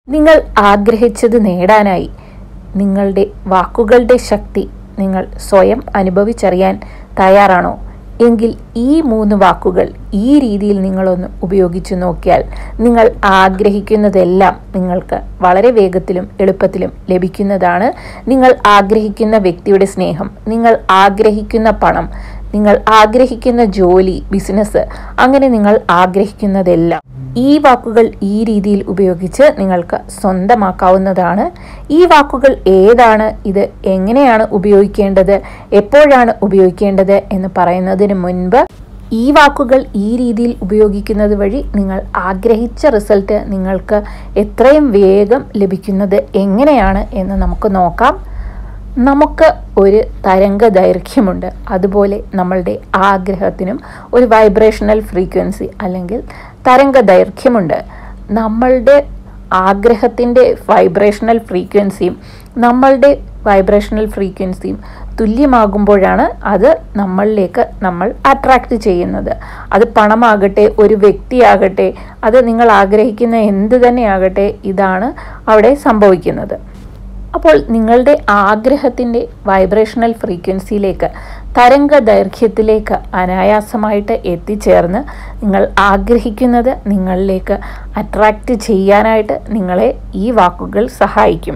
നിങ്ങൾ ആഗ്രഹിച്ചത് നേടാനായി നിങ്ങളുടെ വാക്കുകളുടെ ശക്തി നിങ്ങൾ സ്വയം അനുഭവിച്ചറിയാൻ തയ്യാറാണോ എങ്കിൽ ഈ മൂന്ന് വാക്കുകൾ ഈ രീതിയിൽ നിങ്ങളൊന്ന് ഉപയോഗിച്ചു നോക്കിയാൽ നിങ്ങൾ ആഗ്രഹിക്കുന്നതെല്ലാം നിങ്ങൾക്ക് വളരെ വേഗത്തിലും എളുപ്പത്തിലും ലഭിക്കുന്നതാണ് നിങ്ങൾ ആഗ്രഹിക്കുന്ന വ്യക്തിയുടെ സ്നേഹം നിങ്ങൾ ആഗ്രഹിക്കുന്ന പണം നിങ്ങൾ ആഗ്രഹിക്കുന്ന ജോലി ബിസിനസ് അങ്ങനെ നിങ്ങൾ ആഗ്രഹിക്കുന്നതെല്ലാം ഈ വാക്കുകൾ ഈ രീതിയിൽ ഉപയോഗിച്ച് നിങ്ങൾക്ക് സ്വന്തമാക്കാവുന്നതാണ് ഈ വാക്കുകൾ ഏതാണ് ഇത് എങ്ങനെയാണ് ഉപയോഗിക്കേണ്ടത് എപ്പോഴാണ് ഉപയോഗിക്കേണ്ടത് എന്ന് പറയുന്നതിന് മുൻപ് ഈ വാക്കുകൾ ഈ രീതിയിൽ ഉപയോഗിക്കുന്നത് വഴി നിങ്ങൾ ആഗ്രഹിച്ച റിസൾട്ട് നിങ്ങൾക്ക് എത്രയും വേഗം ലഭിക്കുന്നത് എങ്ങനെയാണ് എന്ന് നമുക്ക് നോക്കാം നമുക്ക് ഒരു തരംഗ ദൈർഘ്യമുണ്ട് അതുപോലെ നമ്മളുടെ ആഗ്രഹത്തിനും ഒരു വൈബ്രേഷണൽ ഫ്രീക്വൻസി അല്ലെങ്കിൽ തരംഗ ദൈർഘ്യമുണ്ട് നമ്മളുടെ ആഗ്രഹത്തിൻ്റെ വൈബ്രേഷണൽ ഫ്രീക്വൻസിയും നമ്മളുടെ വൈബ്രേഷണൽ ഫ്രീക്വൻസിയും തുല്യമാകുമ്പോഴാണ് അത് നമ്മളിലേക്ക് നമ്മൾ അട്രാക്റ്റ് ചെയ്യുന്നത് അത് പണമാകട്ടെ ഒരു വ്യക്തിയാകട്ടെ അത് നിങ്ങൾ ആഗ്രഹിക്കുന്ന എന്ത് തന്നെയാകട്ടെ ഇതാണ് അവിടെ സംഭവിക്കുന്നത് അപ്പോൾ നിങ്ങളുടെ ആഗ്രഹത്തിൻ്റെ വൈബ്രേഷണൽ ഫ്രീക്വൻസിയിലേക്ക് തരംഗ ദൈർഘ്യത്തിലേക്ക് അനായാസമായിട്ട് എത്തിച്ചേർന്ന് നിങ്ങൾ ആഗ്രഹിക്കുന്നത് നിങ്ങളിലേക്ക് അട്രാക്റ്റ് ചെയ്യാനായിട്ട് നിങ്ങളെ ഈ വാക്കുകൾ സഹായിക്കും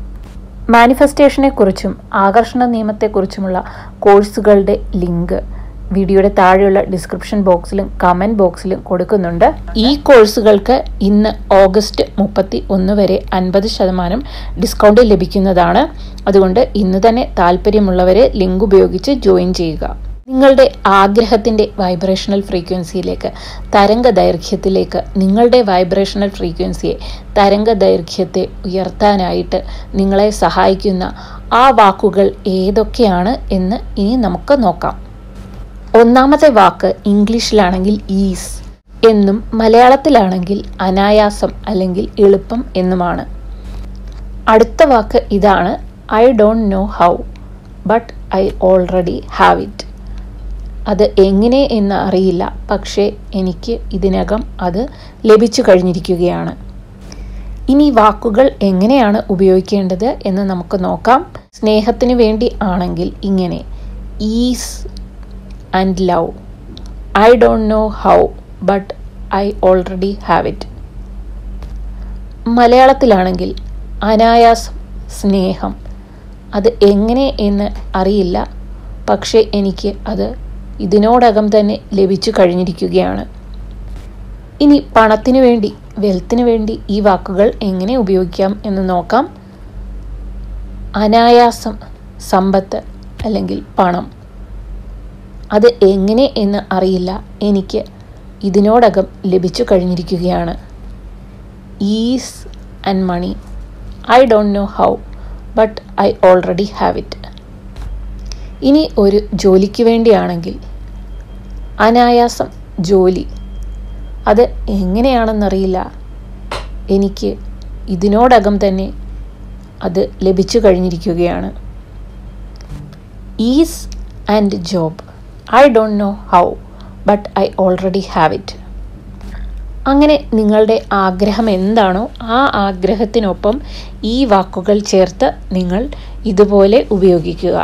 മാനിഫെസ്റ്റേഷനെക്കുറിച്ചും ആകർഷണ നിയമത്തെക്കുറിച്ചുമുള്ള കോഴ്സുകളുടെ ലിങ്ക് വീഡിയോയുടെ താഴെയുള്ള ഡിസ്ക്രിപ്ഷൻ ബോക്സിലും കമൻറ്റ് ബോക്സിലും കൊടുക്കുന്നുണ്ട് ഈ കോഴ്സുകൾക്ക് ഇന്ന് ഓഗസ്റ്റ് മുപ്പത്തി ഒന്ന് വരെ അൻപത് ശതമാനം ഡിസ്കൗണ്ട് ലഭിക്കുന്നതാണ് അതുകൊണ്ട് ഇന്ന് തന്നെ താല്പര്യമുള്ളവരെ ലിങ്ക് ഉപയോഗിച്ച് ജോയിൻ ചെയ്യുക നിങ്ങളുടെ ആഗ്രഹത്തിൻ്റെ വൈബ്രേഷണൽ ഫ്രീക്വൻസിയിലേക്ക് തരംഗ ദൈർഘ്യത്തിലേക്ക് നിങ്ങളുടെ വൈബ്രേഷണൽ ഫ്രീക്വൻസിയെ തരംഗ ദൈർഘ്യത്തെ ഉയർത്താനായിട്ട് നിങ്ങളെ സഹായിക്കുന്ന ആ വാക്കുകൾ ഏതൊക്കെയാണ് എന്ന് ഇനി നമുക്ക് നോക്കാം ഒന്നാമത്തെ വാക്ക് ഇംഗ്ലീഷിലാണെങ്കിൽ ഈസ് എന്നും മലയാളത്തിലാണെങ്കിൽ അനായാസം അല്ലെങ്കിൽ എളുപ്പം എന്നുമാണ് അടുത്ത വാക്ക് ഇതാണ് I don't know how but I already have it അത് എങ്ങനെ എന്ന് അറിയില്ല പക്ഷേ എനിക്ക് ഇതിനകം അത് ലഭിച്ചു കഴിഞ്ഞിരിക്കുകയാണ് ഇനി വാക്കുകൾ എങ്ങനെയാണ് ഉപയോഗിക്കേണ്ടത് എന്ന് നമുക്ക് നോക്കാം സ്നേഹത്തിന് വേണ്ടി ആണെങ്കിൽ ഇങ്ങനെ ease and love I don't know how but I already have it മലയാളത്തിലാണെങ്കിൽ അനായാസം സ്നേഹം അത് എങ്ങനെ എന്ന് അറിയില്ല പക്ഷേ എനിക്ക് അത് ഇതിനോടകം തന്നെ ലഭിച്ചു കഴിഞ്ഞിരിക്കുകയാണ് ഇനി പണത്തിനു വേണ്ടി വെൽത്തിന് വേണ്ടി ഈ വാക്കുകൾ എങ്ങനെ ഉപയോഗിക്കാം എന്ന് നോക്കാം അനായാസം സമ്പത്ത് അല്ലെങ്കിൽ പണം അത് എങ്ങനെ എന്ന് അറിയില്ല എനിക്ക് ഇതിനോടകം ലഭിച്ചു കഴിഞ്ഞിരിക്കുകയാണ് ease and money I don't know how but I already have it ഇനി ഒരു ജോലിക്ക് വേണ്ടിയാണെങ്കിൽ അനായാസം ജോലി അത് എങ്ങനെയാണെന്നറിയില്ല എനിക്ക് ഇതിനോടകം തന്നെ അത് ലഭിച്ചു കഴിഞ്ഞിരിക്കുകയാണ് ease and job I don't know how but I already have it അങ്ങനെ നിങ്ങളുടെ ആഗ്രഹം എന്താണോ ആ ആഗ്രഹത്തിനൊപ്പം ഈ വാക്കുകൾ ചേർത്ത് നിങ്ങൾ ഇതുപോലെ ഉപയോഗിക്കുക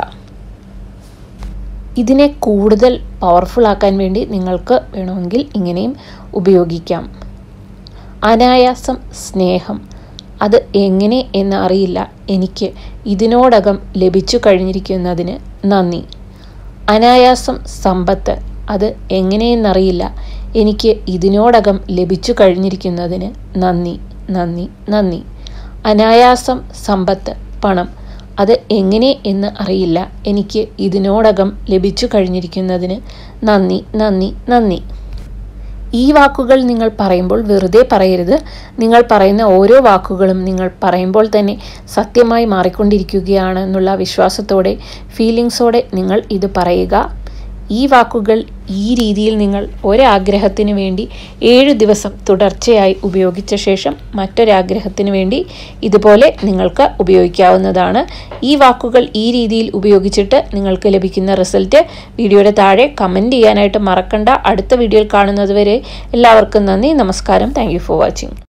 ഇതിനെ കൂടുതൽ പവർഫുൾ ആക്കാൻ വേണ്ടി നിങ്ങൾക്ക് വേണമെങ്കിൽ ഇങ്ങനെയും ഉപയോഗിക്കാം അനായാസം സ്നേഹം അത് എങ്ങനെ എന്ന് അറിയില്ല എനിക്ക് ഇതിനോടകം ലഭിച്ചു കഴിഞ്ഞിരിക്കുന്നതിന് നന്ദി അനായാസം സമ്പത്ത് അത് എങ്ങനെയെന്നറിയില്ല എനിക്ക് ഇതിനോടകം ലഭിച്ചു കഴിഞ്ഞിരിക്കുന്നതിന് നന്ദി നന്ദി നന്ദി അനായാസം സമ്പത്ത് പണം അത് എങ്ങനെ എന്ന് അറിയില്ല എനിക്ക് ഇതിനോടകം ലഭിച്ചു കഴിഞ്ഞിരിക്കുന്നതിന് നന്ദി നന്ദി നന്ദി ഈ വാക്കുകൾ നിങ്ങൾ പറയുമ്പോൾ വെറുതെ പറയരുത് നിങ്ങൾ പറയുന്ന ഓരോ വാക്കുകളും നിങ്ങൾ പറയുമ്പോൾ തന്നെ സത്യമായി മാറിക്കൊണ്ടിരിക്കുകയാണെന്നുള്ള വിശ്വാസത്തോടെ ഫീലിങ്സോടെ നിങ്ങൾ ഇത് പറയുക ഈ വാക്കുകൾ ഈ രീതിയിൽ നിങ്ങൾ ഒരാഗ്രഹത്തിന് വേണ്ടി ഏഴ് ദിവസം തുടർച്ചയായി ഉപയോഗിച്ച ശേഷം മറ്റൊരാഗ്രഹത്തിന് വേണ്ടി ഇതുപോലെ നിങ്ങൾക്ക് ഉപയോഗിക്കാവുന്നതാണ് ഈ വാക്കുകൾ ഈ രീതിയിൽ ഉപയോഗിച്ചിട്ട് നിങ്ങൾക്ക് ലഭിക്കുന്ന റിസൾട്ട് വീഡിയോയുടെ താഴെ കമൻറ്റ് ചെയ്യാനായിട്ട് മറക്കണ്ട അടുത്ത വീഡിയോയിൽ കാണുന്നത് വരെ എല്ലാവർക്കും നന്ദി നമസ്കാരം താങ്ക് ഫോർ വാച്ചിങ്